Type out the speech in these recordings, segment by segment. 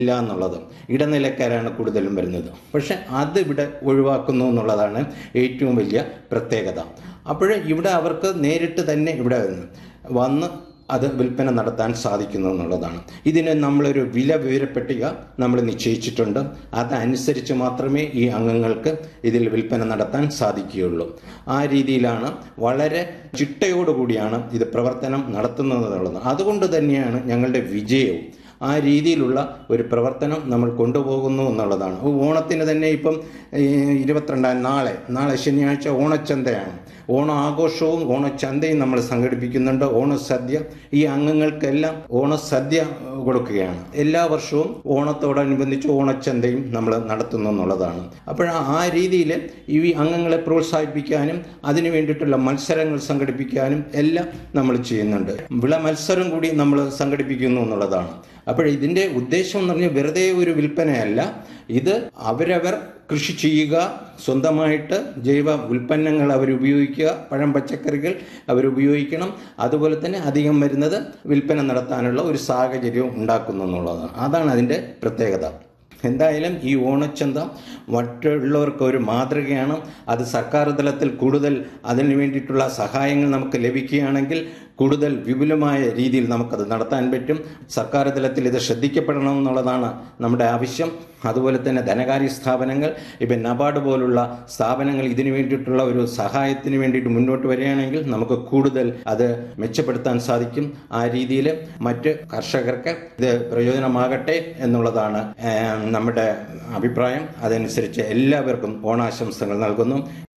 ഇല്ല എന്നുള്ളത് ഇടനിലക്കാരാണ് കൂടുതലും വരുന്നത് പക്ഷെ അത് ഇവിടെ ഒഴിവാക്കുന്നു എന്നുള്ളതാണ് ഏറ്റവും വലിയ പ്രത്യേകത അപ്പോൾ ഇവിടെ അവർക്ക് നേരിട്ട് തന്നെ ഇവിടെ വന്ന് അത് വിൽപ്പന നടത്താൻ സാധിക്കുന്നു എന്നുള്ളതാണ് ഇതിന് നമ്മളൊരു വില വിവരപ്പട്ടിക നമ്മൾ നിശ്ചയിച്ചിട്ടുണ്ട് അതനുസരിച്ച് മാത്രമേ ഈ അംഗങ്ങൾക്ക് ഇതിൽ വിൽപ്പന നടത്താൻ സാധിക്കുകയുള്ളൂ ആ രീതിയിലാണ് വളരെ ചിട്ടയോടുകൂടിയാണ് ഇത് പ്രവർത്തനം നടത്തുന്നത് എന്നുള്ളത് അതുകൊണ്ട് തന്നെയാണ് ഞങ്ങളുടെ വിജയവും ആ രീതിയിലുള്ള ഒരു പ്രവർത്തനം നമ്മൾ കൊണ്ടുപോകുന്നു എന്നുള്ളതാണ് ഓണത്തിന് തന്നെ ഇപ്പം ഈ ഇരുപത്തിരണ്ടാം നാളെ നാളെ ശനിയാഴ്ച ഓണച്ചന്തയാണ് ഓണാഘോഷവും ഓണച്ചന്തയും നമ്മൾ സംഘടിപ്പിക്കുന്നുണ്ട് ഓണസദ്യ ഈ അംഗങ്ങൾക്കെല്ലാം ഓണസദ്യ കൊടുക്കുകയാണ് എല്ലാ വർഷവും ഓണത്തോടനുബന്ധിച്ച് ഓണച്ചന്തയും നമ്മൾ നടത്തുന്നു എന്നുള്ളതാണ് അപ്പോൾ ആ രീതിയിൽ ഈ അംഗങ്ങളെ പ്രോത്സാഹിപ്പിക്കാനും അതിനു വേണ്ടിയിട്ടുള്ള മത്സരങ്ങൾ സംഘടിപ്പിക്കാനും എല്ലാം നമ്മൾ ചെയ്യുന്നുണ്ട് വിള മത്സരം കൂടി നമ്മൾ സംഘടിപ്പിക്കുന്നു എന്നുള്ളതാണ് അപ്പോൾ ഇതിൻ്റെ ഉദ്ദേശം എന്ന് പറഞ്ഞാൽ വെറുതെ ഒരു വിൽപ്പനയല്ല ഇത് അവരവർ കൃഷി ചെയ്യുക സ്വന്തമായിട്ട് ജൈവ ഉൽപ്പന്നങ്ങൾ അവർ ഉപയോഗിക്കുക പഴം പച്ചക്കറികൾ അവർ ഉപയോഗിക്കണം അതുപോലെ തന്നെ അധികം വരുന്നത് വിൽപ്പന നടത്താനുള്ള ഒരു സാഹചര്യം ഉണ്ടാക്കുന്നു എന്നുള്ളതാണ് അതാണ് അതിൻ്റെ പ്രത്യേകത എന്തായാലും ഈ ഓണച്ചന്ത മറ്റുള്ളവർക്ക് ഒരു മാതൃകയാണ് അത് സർക്കാർ തലത്തിൽ കൂടുതൽ അതിന് വേണ്ടിയിട്ടുള്ള സഹായങ്ങൾ നമുക്ക് ലഭിക്കുകയാണെങ്കിൽ കൂടുതൽ വിപുലമായ രീതിയിൽ നമുക്കത് നടത്താൻ പറ്റും സർക്കാർ തലത്തിൽ ഇത് ശ്രദ്ധിക്കപ്പെടണം എന്നുള്ളതാണ് നമ്മുടെ ആവശ്യം അതുപോലെ തന്നെ ധനകാര്യ സ്ഥാപനങ്ങൾ ഇപ്പം നബാർഡ് പോലുള്ള സ്ഥാപനങ്ങൾ ഇതിനു വേണ്ടിയിട്ടുള്ള ഒരു സഹായത്തിന് വേണ്ടിയിട്ട് മുന്നോട്ട് വരികയാണെങ്കിൽ നമുക്ക് കൂടുതൽ അത് മെച്ചപ്പെടുത്താൻ സാധിക്കും ആ രീതിയിൽ മറ്റ് കർഷകർക്ക് ഇത് പ്രയോജനമാകട്ടെ എന്നുള്ളതാണ് നമ്മുടെ അഭിപ്രായം അതനുസരിച്ച് എല്ലാവർക്കും ഓണാശംസകൾ നൽകുന്നു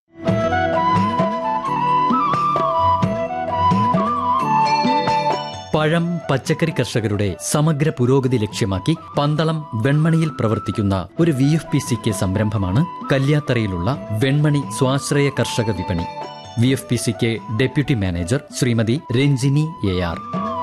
പഴം പച്ചക്കറി കർഷകരുടെ സമഗ്ര പുരോഗതി ലക്ഷ്യമാക്കി പന്തളം വെൺമണിയിൽ പ്രവർത്തിക്കുന്ന ഒരു V F P C K സംരംഭമാണ് കല്യാത്തറയിലുള്ള വെൺമണി സ്വാശ്രയ കർഷക വിപണി V F P C K deputy manager Shrimati Ranjini A R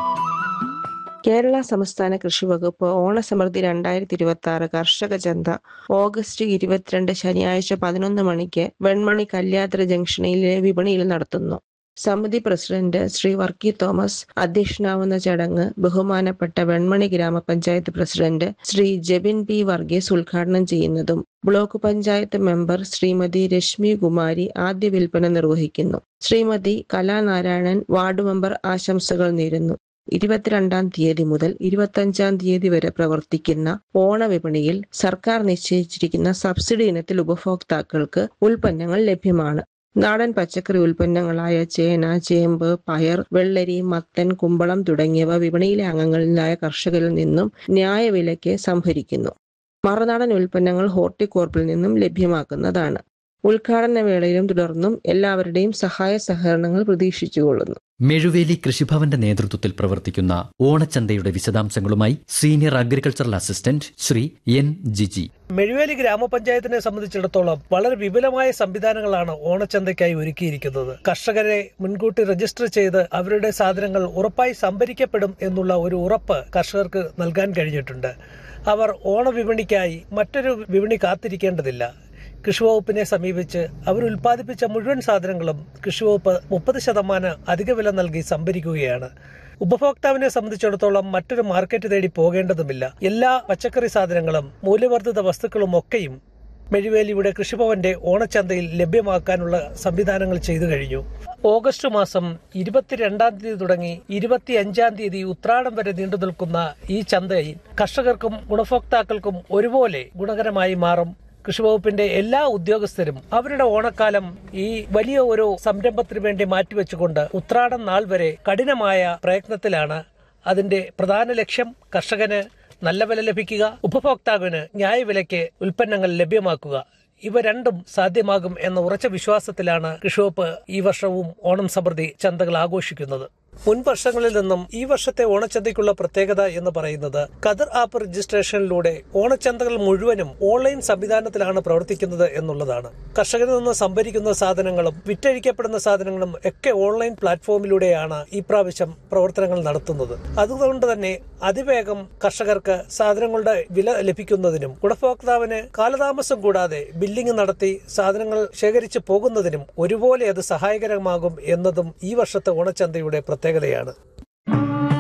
Kerala സംസ്ഥാന കൃഷി വകുപ്പ് ഓണസമൃദ്ധി രണ്ടായിരത്തി ഇരുപത്തി ആറ് കർഷക ചന്ത ഓഗസ്റ്റ് ഇരുപത്തിരണ്ട് ശനിയാഴ്ച പതിനൊന്ന് മണിക്ക് വെൺമണി കല്യാത്ര ജംഗ്ഷനിലെ വിപണിയിൽ നടത്തുന്നു സമിതി പ്രസിഡന്റ് ശ്രീ വർക്കി തോമസ് അധ്യക്ഷനാവുന്ന ചടങ്ങ് ബഹുമാനപ്പെട്ട വെൺമണി ഗ്രാമപഞ്ചായത്ത് പ്രസിഡന്റ് ശ്രീ ജെബിൻ പി വർഗീസ് ഉദ്ഘാടനം ചെയ്യുന്നതും ബ്ലോക്ക് പഞ്ചായത്ത് മെമ്പർ ശ്രീമതി രശ്മി കുമാരി ആദ്യ വിൽപ്പന നിർവഹിക്കുന്നു ശ്രീമതി കലാനാരായണൻ വാർഡ് മെമ്പർ ആശംസകൾ നേരുന്നു ഇരുപത്തിരണ്ടാം തീയതി മുതൽ ഇരുപത്തഞ്ചാം തീയതി വരെ പ്രവർത്തിക്കുന്ന ഓണവിപണിയിൽ സർക്കാർ നിശ്ചയിച്ചിരിക്കുന്ന സബ്സിഡി ഇനത്തിൽ ഉപഭോക്താക്കൾക്ക് ഉൽപ്പന്നങ്ങൾ ലഭ്യമാണ് നാടൻ പച്ചക്കറി ഉൽപ്പന്നങ്ങളായ ചേന ചേമ്പ് പയർ വെള്ളരി മത്തൻ കുമ്പളം തുടങ്ങിയവ വിപണിയിലെ അംഗങ്ങളിലായ കർഷകരിൽ നിന്നും ന്യായവിലയ്ക്ക് സംഭരിക്കുന്നു മറുനാടൻ ഉൽപ്പന്നങ്ങൾ ഹോർട്ടികോർപ്പിൽ നിന്നും ലഭ്യമാക്കുന്നതാണ് ഉദ്ഘാടന വേളയിലും തുടർന്നും എല്ലാവരുടെയും സഹായ സഹകരണങ്ങൾ പ്രതീക്ഷിച്ചുകൊള്ളുന്നു മെഴുവേലി കൃഷിഭവന്റെ നേതൃത്വത്തിൽ പ്രവർത്തിക്കുന്ന ഓണച്ചന്തയുടെ വിശദാംശങ്ങളുമായി senior agricultural assistant Shri N Jiji Mezhuveli ഗ്രാമപഞ്ചായത്തിനെ സംബന്ധിച്ചിടത്തോളം വളരെ വിപുലമായ സംവിധാനങ്ങളാണ് ഓണച്ചന്തയ്ക്കായി ഒരുക്കിയിരിക്കുന്നത് കർഷകരെ മുൻകൂട്ടി രജിസ്റ്റർ ചെയ്ത് അവരുടെ സാധനങ്ങൾ ഉറപ്പായി സംഭരിക്കപ്പെടും എന്നുള്ള ഒരു ഉറപ്പ് കർഷകർക്ക് നൽകാൻ കഴിഞ്ഞിട്ടുണ്ട് അവർ ഓണവിപണിക്കായി മറ്റൊരു വിപണി കാത്തിരിക്കേണ്ടതില്ല കൃഷിവകുപ്പിനെ സമീപിച്ച് അവർ ഉൽപ്പാദിപ്പിച്ച മുഴുവൻ സാധനങ്ങളും കൃഷിവകുപ്പ് മുപ്പത് ശതമാനം അധിക വില നൽകി സംഭരിക്കുകയാണ് ഉപഭോക്താവിനെ സംബന്ധിച്ചിടത്തോളം മറ്റൊരു മാർക്കറ്റ് തേടി പോകേണ്ടതുമില്ല എല്ലാ പച്ചക്കറി സാധനങ്ങളും മൂല്യവർദ്ധിത വസ്തുക്കളും ഒക്കെയും മെഴുവേലിയുടെ കൃഷിഭവന്റെ ഓണച്ചന്തയിൽ ലഭ്യമാക്കാനുള്ള സംവിധാനങ്ങൾ ചെയ്തു കഴിഞ്ഞു ഓഗസ്റ്റ് മാസം ഇരുപത്തിരണ്ടാം തീയതി തുടങ്ങി ഇരുപത്തിയഞ്ചാം തീയതി ഉത്രാടം വരെ നീണ്ടു നിൽക്കുന്ന ഈ ചന്തയിൽ കർഷകർക്കും ഗുണഭോക്താക്കൾക്കും ഒരുപോലെ ഗുണകരമായി മാറും കൃഷിവകുപ്പിന്റെ എല്ലാ ഉദ്യോഗസ്ഥരും അവരുടെ ഓണക്കാലം ഈ വലിയ ഒരു സംരംഭത്തിന് വേണ്ടി മാറ്റിവെച്ചുകൊണ്ട് ഉത്രാടം നാൾ വരെ കഠിനമായ പ്രയത്നത്തിലാണ് അതിന്റെ പ്രധാന ലക്ഷ്യം കർഷകന് നല്ല വില ലഭിക്കുക ഉപഭോക്താവിന് ന്യായവിലയ്ക്ക് ഉൽപ്പന്നങ്ങൾ ലഭ്യമാക്കുക ഇവ രണ്ടും സാധ്യമാകും എന്ന ഉറച്ച വിശ്വാസത്തിലാണ് കൃഷിവകുപ്പ് ഈ വർഷവും ഓണം സമൃദ്ധി ചന്തകൾ ആഘോഷിക്കുന്നത് മുൻ വർഷങ്ങളിൽ നിന്നും ഈ വർഷത്തെ ഓണച്ചന്തയ്ക്കുള്ള പ്രത്യേകത എന്ന് പറയുന്നത് കതിർ ആപ്പ് രജിസ്ട്രേഷനിലൂടെ ഓണച്ചന്തകൾ മുഴുവനും ഓൺലൈൻ സംവിധാനത്തിലാണ് പ്രവർത്തിക്കുന്നത് എന്നുള്ളതാണ് കർഷകരിൽ നിന്ന് സംഭരിക്കുന്ന സാധനങ്ങളും വിറ്റഴിക്കപ്പെടുന്ന സാധനങ്ങളും ഒക്കെ ഓൺലൈൻ പ്ലാറ്റ്ഫോമിലൂടെയാണ് ഈ പ്രാവശ്യം പ്രവർത്തനങ്ങൾ നടത്തുന്നത് അതുകൊണ്ട് തന്നെ അതിവേഗം കർഷകർക്ക് സാധനങ്ങളുടെ വില ലഭിക്കുന്നതിനും ഗുണഭോക്താവിന് കാലതാമസം കൂടാതെ ബില്ലിംഗ് നടത്തി സാധനങ്ങൾ ശേഖരിച്ചു പോകുന്നതിനും ഒരുപോലെ അത് സഹായകരമാകും എന്നതും ഈ വർഷത്തെ ഓണച്ചന്തയുടെ പ്രത്യേകതയാണ്